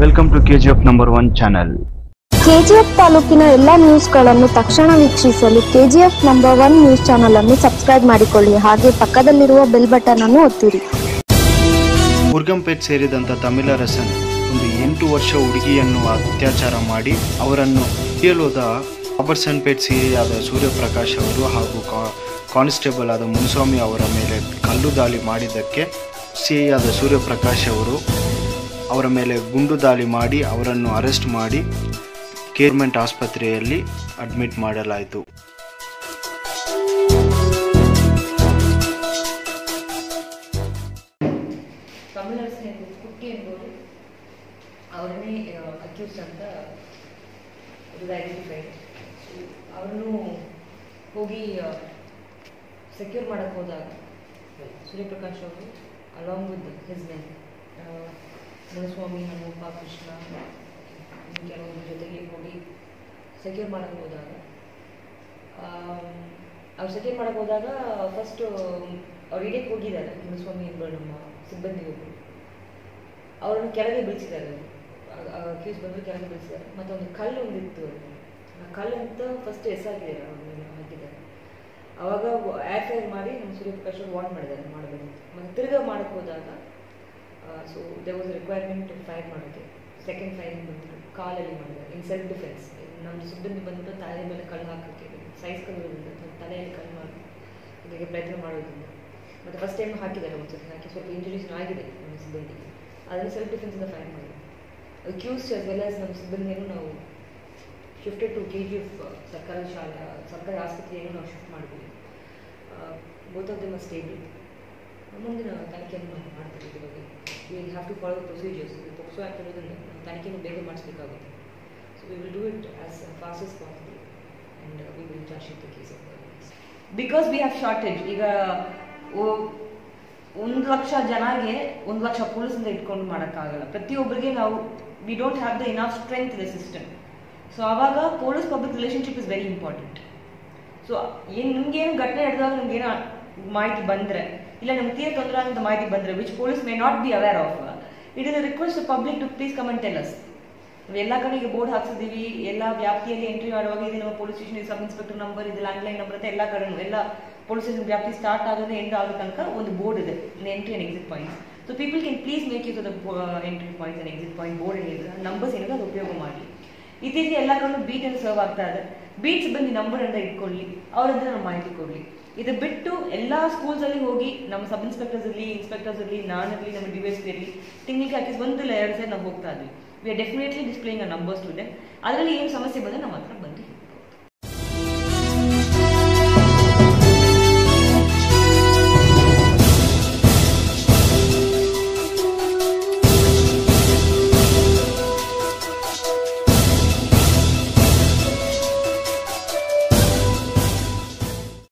Welcome to KGF number one channel. KGF ತಾಲೂಕಿನ ಎಲ್ಲ ನ್ಯೂಸ್ಗಳನ್ನು ತಕ್ಷಣ ವೀಕ್ಷಿಸಲು KGF number one news channel ಅನ್ನು ಸಬ್ಸ್ಕ್ರೈಬ್ ಮಾಡಿಕೊಳ್ಳಿ ಹಾಗೆ ಪಕ್ಕದಲ್ಲಿರುವ ಬೆಲ್ ಬಟನ್ ಅನ್ನು ಒತ್ತಿರಿ ಮುರ್ಗಂಪೇಟ್ ಸೇರಿದಂಥ ತಮಿಳರಸನ್ ಒಂದು ಎಂಟು ವರ್ಷ ಹುಡುಗಿಯನ್ನು ಅತ್ಯಾಚಾರ ಮಾಡಿ ಅವರನ್ನು ಹಿಡಿಯಲೋದ ರಾಬರ್ಟ್ಸನ್ಪೇಟ್ ಸಿಐಯಾದ ಸೂರ್ಯಪ್ರಕಾಶ್ ಅವರು ಹಾಗೂ ಕಾ- ಕಾನ್ಸ್ಟೇಬಲ್ ಆದ ಮುನಿಸ್ವಾಮಿ ಅವರ ಮೇಲೆ ಕಲ್ಲು ದಾಳಿ ಮಾಡಿದ್ದಕ್ಕೆ ಸಿಐಯಾದ ಸೂರ್ಯಪ್ರಕಾಶ್ ಅವರು ಅವರ ಮೇಲೆ ಗುಂಡು ದಾಳಿ ಮಾಡಿ ಅವರನ್ನು ಅರೆಸ್ಟ್ ಮಾಡಿ ಗೇರ್ಮೆಂಟ್ ಆಸ್ಪತ್ರೆಯಲ್ಲಿ ಅಡ್ಮಿಟ್ ಮಾಡಲಾಯಿತು ತಮಿಳರಸನ ಕುಟ್ಟಿ ಎಂಬುವರು ಅವರನ್ನೇ ಅಕ್ಯೂಸ್ ಅಂತ ಇದು ಐಡೆಂಟಿಫೈಡ್ ಅವರನ್ನು ಹೋಗಿ ಸೆಕ್ಯೂರ್ ಮಾಡಕ್ಕೆ ಹೋದಾಗ ಸೂರ್ಯಪ್ರಕಾಶ್ ಅವರು along with his men Muniswamy Hanumappa Krishna ಇನ್ನು ಕೆಲವೊಂದ್ರ ಜೊತೆಗೆ ಹೋಗಿ ಸೆಕ್ಯೂರ್ ಮಾಡಕ್ಕೆ ಹೋದಾಗ ಅವ್ರು ಸೆಕ್ಯೂರ್ ಮಾಡಕ್ಕೆ ಹೋದಾಗ ಫಸ್ಟ್ ಅವ್ರು ಹಿಡಿಯಕ್ಕೆ ಹೋಗಿದ್ದಾರೆ ಮುನಿಸ್ವಾಮಿ ಎಂಬ ನಮ್ಮ ಸಿಬ್ಬಂದಿ ಒಬ್ಬರು ಅವರನ್ನು ಕೆಳಗೆ ಬೀಳಿಸಿದ್ದಾರೆ ಕ್ಯೂಸ್ ಬಂದರು ಕೆಳಗೆ ಬೀಳಿಸಿದ್ದಾರೆ ಮತ್ತು ಒಂದು ಕಲ್ಲು ಒಂದಿತ್ತು ಅಲ್ಲಿ. ಆ ಕಲ್ಲು ಅಂತ ಫಸ್ಟ್ ಎಸಾಕಿದ್ದಾರೆ ಅವ್ರ ಮೇಲೆ ಹಾಕಿದ್ದಾರೆ ಅವಾಗ ಏರ್ ಫೈರ್ ಮಾಡಿ ನಮ್ಮ ಸೂರ್ಯಪ್ರಕಾಶ್ ಅವ್ರು ವಾರ್ನ್ ಮಾಡಿದ್ದಾರೆ ಮಾಡಬೇಕು ಮತ್ತು ತಿರ್ಗಾ ಮಾಡಕ್ಕೆ ಹೋದಾಗ so they was requirement fire ಮಾಡೋಕ್ಕೆ ಸೆಕೆಂಡ್ ಫೈರಿಂಗ್ ಬಂದ್ಬಿಟ್ಟು ಕಾಲಲ್ಲಿ ಮಾಡಿದ್ದಾರೆ ಇನ್ ಸೆಲ್ಫ್ ಡಿಫೆನ್ಸ್ ನಮ್ಮ ಸಿಬ್ಬಂದಿ ಬಂದ್ಬಿಟ್ಟು ತಲೆ ಮೇಲೆ ಕಲ್ಲು ಹಾಕೋಕ್ಕೆ ಸೈಜ್ ಕಲ್ಲೋದ್ರಿಂದ ತಲೆಯಲ್ಲಿ ಕಲ್ಲು ಮಾಡಿ ಇದಕ್ಕೆ ಪ್ರಯತ್ನ ಮಾಡೋದ್ರಿಂದ ಮತ್ತು ಫಸ್ಟ್ ಟೈಮ್ ಹಾಕಿದ್ದಾರೆ ಒಂದ್ಸತಿ ಹಾಕಿ ಸ್ವಲ್ಪ ಇಂಜುರೀಸ್ ಆಗಿದೆ ನಮ್ಮ ಸಿಬ್ಬಂದಿಗೆ ಅದನ್ನು ಸೆಲ್ಫ್ ಡಿಫೆನ್ಸಿಂದ ಫೈರ್ ಮಾಡಿದ್ರು ಅಕ್ಯೂಸ್ as ವೆಲ್ ಆಸ್ ನಮ್ಮ ಸಿಬ್ಬಂದಿಯನ್ನು ನಾವು shifted to K G F ಸರ್ಕಾರಿ ಶಾಲಾ ಸರ್ಕಾರಿ ಆಸ್ಪತ್ರೆಯನ್ನು ನಾವು ಶಿಫ್ಟ್ ಮಾಡಿದ್ವಿ ಬೋತ್ ಆಫ್ ದಮ್ ಸ್ಟೇಬಲ್ ಮುಂದಿನ ತನಿಖೆಯನ್ನು ನಾವು ಮಾಡ್ತೀವಿ ಇದ್ರ ಬಗ್ಗೆ we have to follow procedures POCSO act ಇರೋದನ್ನು ನಾವು ತನಿಖೆಯನ್ನು ಬೇಗ ಮಾಡಿಸ್ಬೇಕಾಗುತ್ತೆ so we will do it as fast as possible and we will charge the case of because we have shortage ಈಗ ಓ- ಒಂದು ಲಕ್ಷ ಜನಗೆ ಒಂದು ಲಕ್ಷ ಪೊಲೀಸಿಂದ ಇಟ್ಕೊಂಡು ಮಾಡೋಕ್ಕಾಗಲ್ಲ ಪ್ರತಿಯೊಬ್ಬರಿಗೆ ನಾವು we don't have the enough strength the system so ಆವಾಗ police public relationship is very important so ಏನು ನಿಮ್ಗೆ ಏನು ಘಟನೆ ನಡೆದಾಗ ನಿಮ್ಗೆ ಏನೋ ಮಾಹಿತಿ ಬಂದರೆ ಇಲ್ಲ ನಮ್ಗೆ ತೀರ ತೊಂದರೆ ಅಂತ ಮಾಹಿತಿ ಬಂದರೆ which police may not be aware of it is a request public to please come and tell us ನಾವು ಎಲ್ಲ ಕಡೆಗೆ ಬೋರ್ಡ್ ಹಾಕ್ಸಿದೀವಿ ಎಲ್ಲ ವ್ಯಾಪ್ತಿಯಲ್ಲಿ ಎಂಟ್ರಿ ಮಾಡುವಾಗ ಇದು ನಮ್ಮ police station sub inspector number ಇದು ಲ್ಯಾಂಡ್ಲೈನ್ ನಂಬರ್ ಅಂತ ಎಲ್ಲ ಕಡೆನೂ ಎಲ್ಲ ಪೊಲೀಸ್ ಸ್ಟೇಷನ್ ವ್ಯಾಪ್ತಿ ಸ್ಟಾರ್ಟ್ ಆಗೋದು ಎಂಡ್ ಆಗೋ ತನಕ ಒಂದು ಬೋರ್ಡ್ ಇದೆ entry and exit points so people can please make you the entry points and exit point board ಏನಿದೆ ನಂಬರ್ಸ್ ಏನಿದೆ ಅದು ಉಪಯೋಗ ಮಾಡಿ ಇತ್ತೀಚೆಗೆ ಎಲ್ಲ ಕಡೆ ಬೀಟ್ ಅನ್ನು ಸರ್ವ್ ಆಗ್ತಾ ಇದೆ ಬೀಟ್ಸ್ ಬಂದು ನಂಬರ್ ಅಂತ ಇಟ್ಕೊಳ್ಳಿ ಅವರಿಂದ ನಾವು ಮಾಹಿತಿ ಕೊಡಲಿ ಇದು ಬಿಟ್ಟು ಎಲ್ಲ ಸ್ಕೂಲ್ಸ್ ಅಲ್ಲಿ ಹೋಗಿ ನಮ್ಮ ಸಬ್ ಇನ್ಸ್ಪೆಕ್ಟರ್ಸ್ ಇರಲಿ ಇನ್ಸ್ಪೆಕ್ಟರ್ಸ್ ಇರಲಿ ನಾನಿರಲಿ ನಮ್ಮ ಡಿ ಎಸ್ ಪಿ ಇರಲಿ ತಿಂಗಳಿಗೆ ಅಟ್ಲೀಸ್ಟ್ ಒಂದಿಲ್ಲ ಎರಡು ಸಲ ನಾವು ಹೋಗ್ತಾ ಇದ್ವಿ we are definitely displaying a numbers to them ಅದರಲ್ಲಿ ಏನು ಸಮಸ್ಯೆ ಬಂದರೆ ನಮ್ಮ ಹತ್ರ ಬಂದು